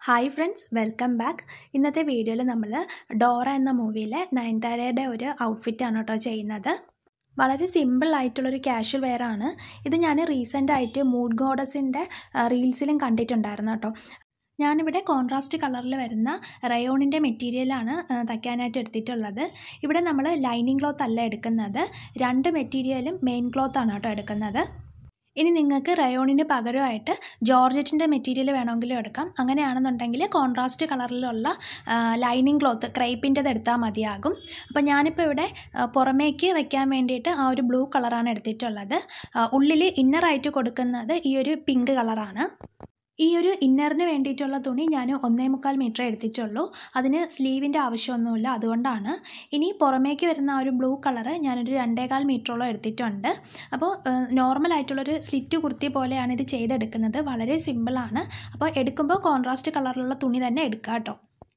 hi friends welcome back ഇന്നത്തെ വീഡിയോയിൽ നമ്മൾ ഡോറ എന്ന മൂവിയിലെ നയൻതാരയുടെ ഒരു ഔട്ട്ഫിറ്റാണ് കേട്ടോ ചെയ്യുന്നത് വളരെ സിമ്പിൾ ആയിട്ടുള്ളൊരു ക്യാഷ്വൽ വെയർ ആണ് ഇത് ഞാൻ റീസെൻ്റ് ആയിട്ട് മൂഡ് ഗോഡസിൻ്റെ റീൽസിലും കണ്ടിട്ടുണ്ടായിരുന്നു കേട്ടോ ഞാനിവിടെ കോൺട്രാസ്റ്റ് കളറിൽ വരുന്ന റയോണിൻ്റെ മെറ്റീരിയലാണ് തയ്ക്കാനായിട്ട് എടുത്തിട്ടുള്ളത് ഇവിടെ നമ്മൾ ലൈനിങ് ക്ലോത്ത് അല്ല എടുക്കുന്നത് രണ്ട് മെറ്റീരിയലും മെയിൻ ക്ലോത്താണ് കേട്ടോ എടുക്കുന്നത് ഇനി നിങ്ങൾക്ക് റയോണിന് പകരമായിട്ട് ജോർജറ്റിൻ്റെ മെറ്റീരിയൽ വേണമെങ്കിലും എടുക്കാം അങ്ങനെയാണെന്നുണ്ടെങ്കിൽ കോൺട്രാസ്റ്റ് കളറിലുള്ള ലൈനിങ് ക്ലോത്ത് ക്രൈപ്പിൻ്റെത് എടുത്താൽ മതിയാകും അപ്പോൾ ഞാനിപ്പോൾ ഇവിടെ പുറമേക്ക് വെക്കാൻ വേണ്ടിയിട്ട് ആ ഒരു ബ്ലൂ കളറാണ് എടുത്തിട്ടുള്ളത് ഉള്ളിൽ ഇന്നറായിട്ട് കൊടുക്കുന്നത് ഈ ഒരു പിങ്ക് കളറാണ് ഈ ഒരു ഇന്നറിന് വേണ്ടിയിട്ടുള്ള തുണി ഞാൻ ഒന്നേ മുക്കാൽ മീറ്റർ എടുത്തിട്ടുള്ളൂ അതിന് സ്ലീവിൻ്റെ ആവശ്യമൊന്നുമില്ല അതുകൊണ്ടാണ് ഇനി പുറമേക്ക് വരുന്ന ആ ഒരു ബ്ലൂ കളറ് ഞാനൊരു രണ്ടേകാൽ മീറ്ററോളം എടുത്തിട്ടുണ്ട് അപ്പോൾ നോർമലായിട്ടുള്ളൊരു സ്ലിറ്റ് കുർത്തി പോലെയാണ് ഇത് ചെയ്തെടുക്കുന്നത് വളരെ സിമ്പിളാണ് അപ്പോൾ എടുക്കുമ്പോൾ കോൺട്രാസ്റ്റ് കളറിലുള്ള തുണി തന്നെ എടുക്കുക കേട്ടോ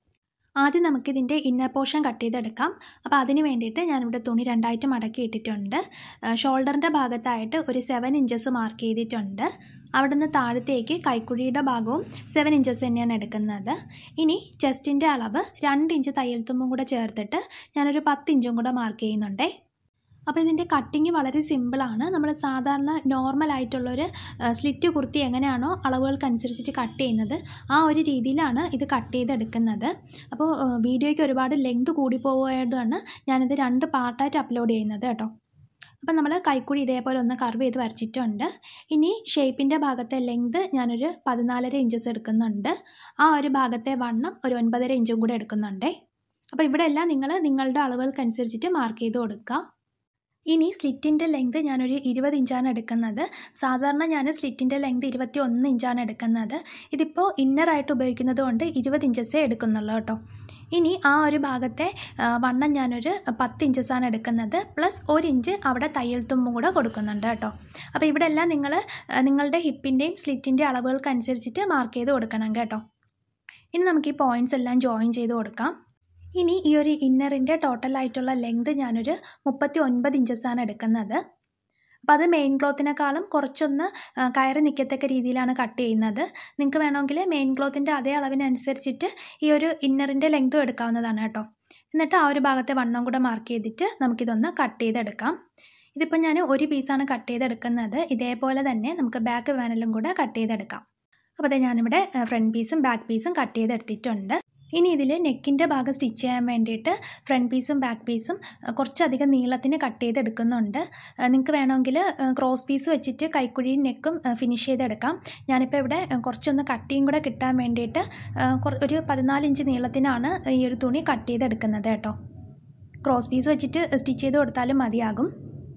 ആദ്യം നമുക്കിതിൻ്റെ ഇന്നർ പോർഷൻ കട്ട് ചെയ്തെടുക്കാം അപ്പോൾ അതിന് വേണ്ടിയിട്ട് ഞാനിവിടെ തുണി രണ്ടായിട്ട് മടക്കി ഇട്ടിട്ടുണ്ട് ഷോൾഡറിൻ്റെ ഭാഗത്തായിട്ട് ഒരു സെവൻ ഇഞ്ചസ് മാർക്ക് ചെയ്തിട്ടുണ്ട് അവിടുന്ന് താഴത്തേക്ക് കൈക്കുഴിയുടെ ഭാഗവും സെവൻ ഇഞ്ചസ് തന്നെയാണ് എടുക്കുന്നത് ഇനി ചെസ്റ്റിൻ്റെ അളവ് രണ്ട് ഇഞ്ച് തയ്യൽ തുമ്പും കൂടെ ചേർത്തിട്ട് ഞാനൊരു പത്ത് ഇഞ്ചും കൂടെ മാർക്ക് ചെയ്യുന്നുണ്ടേ അപ്പോൾ ഇതിൻ്റെ കട്ടിങ് വളരെ സിമ്പിളാണ് നമ്മൾ സാധാരണ നോർമൽ ആയിട്ടുള്ളൊരു സ്ലിറ്റ് കുർത്തി എങ്ങനെയാണോ അളവുകൾക്കനുസരിച്ചിട്ട് കട്ട് ചെയ്യുന്നത് ആ ഒരു രീതിയിലാണ് ഇത് കട്ട് ചെയ്തെടുക്കുന്നത് അപ്പോൾ വീഡിയോയ്ക്ക് ഒരുപാട് ലെങ്ത് കൂടിപ്പോയതുകൊണ്ടാണ് ഞാനിത് രണ്ട് പാർട്ടായിട്ട് അപ്ലോഡ് ചെയ്യുന്നത് കേട്ടോ അപ്പം നമ്മൾ കൈക്കുഴി ഇതേപോലെ ഒന്ന് കർവ് ചെയ്ത് വരച്ചിട്ടുണ്ട് ഇനി ഷേപ്പിൻ്റെ ഭാഗത്തെ ലെങ്ത് ഞാനൊരു പതിനാലര ഇഞ്ചസ് എടുക്കുന്നുണ്ട് ആ ഒരു ഭാഗത്തെ വണ്ണം ഒരു ഒൻപതര ഇഞ്ചും കൂടെ എടുക്കുന്നുണ്ടേ അപ്പോൾ ഇവിടെ എല്ലാം നിങ്ങൾ നിങ്ങളുടെ അളവുകൾക്കനുസരിച്ചിട്ട് മാർക്ക് ചെയ്ത് കൊടുക്കുക ഇനി സ്ലിറ്റിൻ്റെ ലെങ്ത് ഞാനൊരു ഇരുപത് ഇഞ്ചാണ് എടുക്കുന്നത് സാധാരണ ഞാൻ സ്ലിറ്റിൻ്റെ ലെങ്ത് ഇരുപത്തി ഒന്ന് ഇഞ്ചാണ് എടുക്കുന്നത് ഇതിപ്പോൾ ഇന്നറായിട്ട് ഉപയോഗിക്കുന്നത് കൊണ്ട് ഇരുപത് ഇഞ്ചസേ എടുക്കുന്നുള്ളൂ കേട്ടോ ഇനി ആ ഒരു ഭാഗത്തെ വണ്ണം ഞാനൊരു പത്ത് ഇഞ്ചസാണ് എടുക്കുന്നത് പ്ലസ് ഒരു ഇഞ്ച് അവിടെ തയ്യൽ തുമ്പും കൂടെ കൊടുക്കുന്നുണ്ട് കേട്ടോ അപ്പോൾ ഇവിടെ എല്ലാം നിങ്ങൾ നിങ്ങളുടെ ഹിപ്പിൻ്റെയും സ്ലിറ്റിൻ്റെ അളവുകൾക്കനുസരിച്ചിട്ട് മാർക്ക് ചെയ്ത് കൊടുക്കണം കേട്ടോ ഇനി നമുക്ക് ഈ പോയിൻറ്റ്സ് എല്ലാം ജോയിൻ ചെയ്ത് കൊടുക്കാം ഇനി ഈ ഒരു ഇന്നറിൻ്റെ ടോട്ടലായിട്ടുള്ള ലെങ്ത് ഞാനൊരു മുപ്പത്തി ഒൻപത് ഇഞ്ചസാണ് എടുക്കുന്നത് അപ്പോൾ അത് മെയിൻ ക്ലോത്തിനേക്കാളും കുറച്ചൊന്ന് കയറി നിൽക്കത്തക്ക രീതിയിലാണ് കട്ട് ചെയ്യുന്നത് നിങ്ങൾക്ക് വേണമെങ്കിൽ മെയിൻ ക്ലോത്തിൻ്റെ അതേ അളവിനനുസരിച്ചിട്ട് ഈ ഒരു ഇന്നറിൻ്റെ ലെങ്തും എടുക്കാവുന്നതാണ് കേട്ടോ എന്നിട്ട് ആ ഒരു ഭാഗത്തെ വണ്ണം കൂടെ മാർക്ക് ചെയ്തിട്ട് നമുക്കിതൊന്ന് കട്ട് ചെയ്തെടുക്കാം ഇതിപ്പോൾ ഞാൻ ഒരു പീസാണ് കട്ട് ചെയ്തെടുക്കുന്നത് ഇതേപോലെ തന്നെ നമുക്ക് ബാക്ക് വാനലും കൂടെ കട്ട് ചെയ്തെടുക്കാം അപ്പോൾ അതെ ഞാനിവിടെ ഫ്രണ്ട് പീസും ബാക്ക് പീസും കട്ട് ചെയ്തെടുത്തിട്ടുണ്ട് ഇനി ഇതിൽ നെക്കിൻ്റെ ഭാഗം സ്റ്റിച്ച് ചെയ്യാൻ വേണ്ടിയിട്ട് ഫ്രണ്ട് പീസും ബാക്ക് പീസും കുറച്ചധികം നീളത്തിന് കട്ട് ചെയ്തെടുക്കുന്നുണ്ട് നിങ്ങൾക്ക് വേണമെങ്കിൽ ക്രോസ് പീസ് വെച്ചിട്ട് കൈക്കുഴിയും നെക്കും ഫിനിഷ് ചെയ്തെടുക്കാം ഞാനിപ്പോൾ ഇവിടെ കുറച്ചൊന്ന് കട്ടിയും കൂടെ കിട്ടാൻ വേണ്ടിയിട്ട് ഒരു പതിനാല് ഇഞ്ച് നീളത്തിനാണ് ഈ ഒരു തുണി കട്ട് ചെയ്തെടുക്കുന്നത് കേട്ടോ ക്രോസ് പീസ് വെച്ചിട്ട് സ്റ്റിച്ച് ചെയ്ത് കൊടുത്താലും മതിയാകും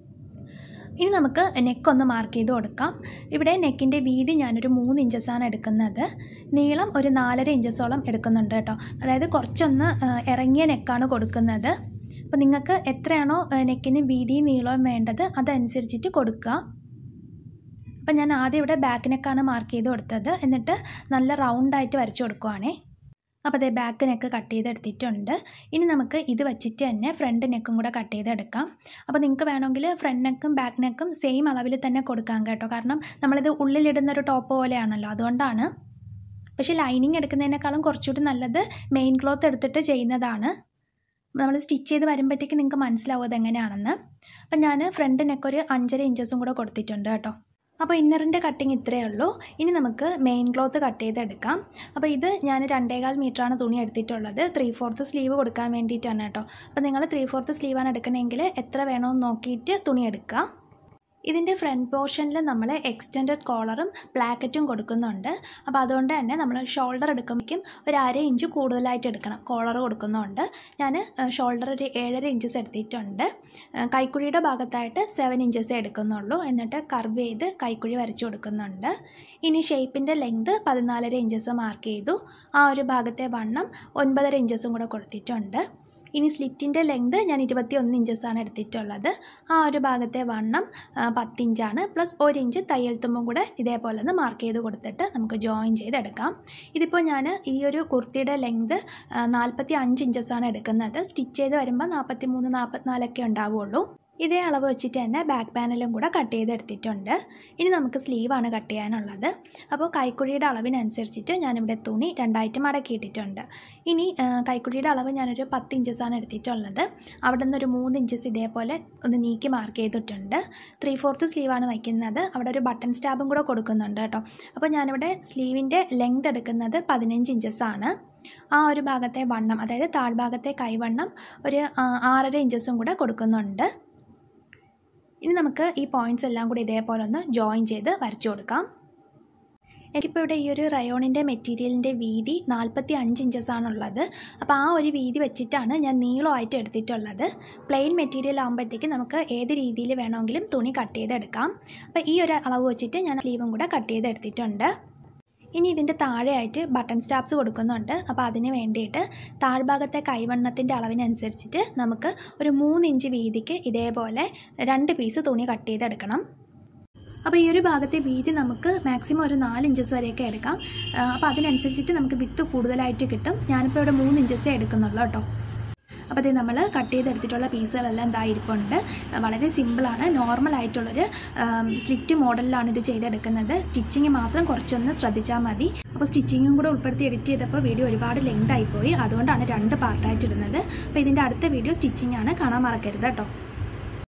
ഇനി നമുക്ക് നെക്കൊന്ന് മാർക്ക് ചെയ്ത് കൊടുക്കാം ഇവിടെ നെക്കിൻ്റെ വീതി ഞാനൊരു മൂന്ന് ഇഞ്ചസാണ് എടുക്കുന്നത് നീളം ഒരു നാലര ഇഞ്ചസോളം എടുക്കുന്നുണ്ട് കേട്ടോ അതായത് കുറച്ചൊന്ന് ഇറങ്ങിയ നെക്കാണ് കൊടുക്കുന്നത് അപ്പോൾ നിങ്ങൾക്ക് എത്രയാണോ നെക്കിന് വീതിയും നീളവും വേണ്ടത് അതനുസരിച്ചിട്ട് കൊടുക്കുക അപ്പം ഞാൻ ആദ്യം ഇവിടെ ബാക്ക് നെക്കാണ് മാർക്ക് ചെയ്ത് കൊടുത്തത് എന്നിട്ട് നല്ല റൗണ്ടായിട്ട് വരച്ചു കൊടുക്കുവാണേ അപ്പോൾ അതേ ബാക്ക് നെക്ക് കട്ട് ചെയ്തെടുത്തിട്ടുണ്ട് ഇനി നമുക്ക് ഇത് വെച്ചിട്ട് തന്നെ ഫ്രണ്ട് നെക്കും കൂടെ കട്ട് ചെയ്തെടുക്കാം അപ്പോൾ നിങ്ങൾക്ക് വേണമെങ്കിൽ ഫ്രണ്ട് നെക്കും ബാക്ക് നെക്കും സെയിം അളവിൽ തന്നെ കൊടുക്കാം കേട്ടോ കാരണം നമ്മളിത് ഉള്ളിലിടുന്ന ഒരു ടോപ്പ് പോലെയാണല്ലോ അതുകൊണ്ടാണ് പക്ഷേ ലൈനിങ് എടുക്കുന്നതിനേക്കാളും കുറച്ചുകൂടി നല്ലത് മെയിൻ ക്ലോത്ത് എടുത്തിട്ട് ചെയ്യുന്നതാണ് നമ്മൾ സ്റ്റിച്ച് ചെയ്ത് വരുമ്പോഴത്തേക്ക് നിങ്ങൾക്ക് മനസ്സിലാവും അതെങ്ങനെയാണെന്ന് അപ്പം ഞാൻ ഫ്രണ്ട് നെക്ക് ഒരു അഞ്ചര ഇഞ്ചസും കൂടെ കൊടുത്തിട്ടുണ്ട് കേട്ടോ അപ്പോൾ ഇന്നറിൻ്റെ കട്ടിങ് ഇത്രയേ ഉള്ളൂ ഇനി നമുക്ക് മെയിൻ ക്ലോത്ത് കട്ട് ചെയ്തെടുക്കാം അപ്പോൾ ഇത് ഞാൻ രണ്ടേകാൽ മീറ്ററാണ് തുണി എടുത്തിട്ടുള്ളത് ത്രീ ഫോർത്ത് സ്ലീവ് കൊടുക്കാൻ വേണ്ടിയിട്ടാണ് കേട്ടോ അപ്പോൾ നിങ്ങൾ ത്രീ ഫോർത്ത് സ്ലീവാണ് എടുക്കണമെങ്കിൽ എത്ര വേണമെന്ന് നോക്കിയിട്ട് തുണി എടുക്കുക ഇതിൻ്റെ ഫ്രണ്ട് പോർഷനിൽ നമ്മൾ എക്സ്റ്റെൻഡഡ് കോളറും പ്ലാക്കറ്റും കൊടുക്കുന്നുണ്ട് അപ്പോൾ അതുകൊണ്ട് തന്നെ നമ്മൾ ഷോൾഡർ എടുക്കുമ്പോഴേക്കും ഒരു അര ഇഞ്ച് കൂടുതലായിട്ട് എടുക്കണം കോളർ കൊടുക്കുന്നുണ്ട് ഞാൻ ഷോൾഡർ ഒരു ഏഴര ഇഞ്ചസ് എടുത്തിട്ടുണ്ട് കൈക്കുഴിയുടെ ഭാഗത്തായിട്ട് സെവൻ ഇഞ്ചസേ എടുക്കുന്നുള്ളൂ എന്നിട്ട് കർവ് ചെയ്ത് കൈക്കുഴി വരച്ചു കൊടുക്കുന്നുണ്ട് ഇനി ഷേപ്പിൻ്റെ ലെങ്ത് പതിനാലര ഇഞ്ചസ് മാർക്ക് ചെയ്തു ആ ഒരു ഭാഗത്തെ വണ്ണം ഒൻപതര ഇഞ്ചസും കൂടെ കൊടുത്തിട്ടുണ്ട് ഇനി സ്ലിറ്റിൻ്റെ ലെങ്ത് ഞാൻ ഇരുപത്തി ഒന്ന് ഇഞ്ചസാണ് എടുത്തിട്ടുള്ളത് ആ ഒരു ഭാഗത്തെ വണ്ണം പത്തിഞ്ചാണ് പ്ലസ് ഒരു ഇഞ്ച് തയ്യൽ തുമ്പും കൂടെ ഇതേപോലെ ഒന്ന് മാർക്ക് ചെയ്ത് കൊടുത്തിട്ട് നമുക്ക് ജോയിൻ ചെയ്തെടുക്കാം ഇതിപ്പോൾ ഞാൻ ഈ ഒരു കുർത്തിയുടെ ലെങ്ത് നാൽപ്പത്തി അഞ്ച് ഇഞ്ചസാണ് എടുക്കുന്നത് സ്റ്റിച്ച് ചെയ്ത് വരുമ്പോൾ നാൽപ്പത്തി മൂന്ന് നാൽപ്പത്തിനാലൊക്കെ ഉണ്ടാവുള്ളൂ ഇതേ അളവ് വെച്ചിട്ട് തന്നെ ബാക്ക് പാനലും കൂടെ കട്ട് ചെയ്തെടുത്തിട്ടുണ്ട് ഇനി നമുക്ക് സ്ലീവാണ് കട്ട് ചെയ്യാനുള്ളത് അപ്പോൾ കൈക്കുഴിയുടെ അളവിനനുസരിച്ചിട്ട് ഞാനിവിടെ തുണി രണ്ടായിട്ട് മടക്കിയിട്ടിട്ടുണ്ട് ഇനി ആ, കൈക്കുഴിയുടെ അളവ് ഞാനൊരു പത്ത് ഇഞ്ചസാണ് എടുത്തിട്ടുള്ളത് അവിടെ നിന്ന് ഒരു മൂന്ന് ഇഞ്ചസ് ഇതേപോലെ ഒന്ന് നീക്കി മാർക്ക് ചെയ്തിട്ടുണ്ട് ത്രീ ഫോർത്ത് സ്ലീവാണ് വയ്ക്കുന്നത് അവിടെ ഒരു ബട്ടൺ സ്റ്റാബും കൂടെ കൊടുക്കുന്നുണ്ട് കേട്ടോ അപ്പോൾ ഞാനിവിടെ സ്ലീവിൻ്റെ ലെങ്ത് എടുക്കുന്നത് പതിനഞ്ച് ഇഞ്ചസാണ് ആ ഒരു ഭാഗത്തെ വണ്ണം അതായത് താഴ്ഭാഗത്തെ കൈവണ്ണം ഒരു ആ, ആറര ഇഞ്ചസും കൂടെ കൊടുക്കുന്നുണ്ട് ഇനി നമുക്ക് ഈ പോയിൻറ്റ്സ് എല്ലാം കൂടി ഇതേപോലെ ഒന്ന് ജോയിൻ ചെയ്ത് വരച്ചു കൊടുക്കാം എനിക്കിപ്പോൾ ഇവിടെ ഈ ഒരു റയോണിൻ്റെ മെറ്റീരിയലിൻ്റെ വീതി നാൽപ്പത്തി അഞ്ച് ഇഞ്ചസ് ആണുള്ളത് അപ്പോൾ ആ ഒരു വീതി വെച്ചിട്ടാണ് ഞാൻ നീളമായിട്ട് എടുത്തിട്ടുള്ളത് പ്ലെയിൻ മെറ്റീരിയൽ ആകുമ്പോഴത്തേക്ക് നമുക്ക് ഏത് രീതിയിൽ വേണമെങ്കിലും തുണി കട്ട് ചെയ്തെടുക്കാം അപ്പോൾ ഈ ഒരു അളവ് വെച്ചിട്ട് ഞാൻ സ്ലീവും കൂടെ കട്ട് ചെയ്തെടുത്തിട്ടുണ്ട് ഇനി ഇതിൻ്റെ താഴെയായിട്ട് ബട്ടൺ സ്റ്റാപ്സ് കൊടുക്കുന്നുണ്ട് അപ്പോൾ അതിന് വേണ്ടിയിട്ട് താഴ്ഭാഗത്തെ കൈവണ്ണത്തിൻ്റെ അളവിനനുസരിച്ചിട്ട് നമുക്ക് ഒരു മൂന്ന് ഇഞ്ച് വീതിക്ക് ഇതേപോലെ രണ്ട് പീസ് തുണി കട്ട് ചെയ്തെടുക്കണം അപ്പോൾ ഈ ഒരു ഭാഗത്തെ വീതി നമുക്ക് മാക്സിമം ഒരു നാല് ഇഞ്ചസ് വരെയൊക്കെ എടുക്കാം ആ, അപ്പോൾ അതിനനുസരിച്ചിട്ട് നമുക്ക് വിത്ത് കൂടുതലായിട്ട് കിട്ടും ഞാനിപ്പോൾ ഇവിടെ മൂന്ന് ഇഞ്ചസേ എടുക്കുന്നുള്ളൂ കേട്ടോ അപ്പോൾ ഇത് നമ്മൾ കട്ട് ചെയ്തെടുത്തിട്ടുള്ള പീസുകളെല്ലാം എന്താ ഇരിപ്പുണ്ട് വളരെ സിമ്പിളാണ് നോർമൽ ആയിട്ടുള്ളൊരു സ്ലിറ്റ് മോഡലിലാണ് ഇത് ചെയ്തെടുക്കുന്നത് സ്റ്റിച്ചിങ് മാത്രം കുറച്ചൊന്ന് ശ്രദ്ധിച്ചാൽ മതി അപ്പോൾ സ്റ്റിച്ചിങ്ങും കൂടെ ഉൾപ്പെടുത്തി എഡിറ്റ് ചെയ്തപ്പോൾ വീഡിയോ ഒരുപാട് ലെങ്ത് ആയിപ്പോയി അതുകൊണ്ടാണ് രണ്ട് പാർട്ടായിട്ട് ഇടുന്നത് അപ്പോൾ ഇതിൻ്റെ അടുത്ത വീഡിയോ സ്റ്റിച്ചിങ് ആണ് കാണാൻ മറക്കരുത് കേട്ടോ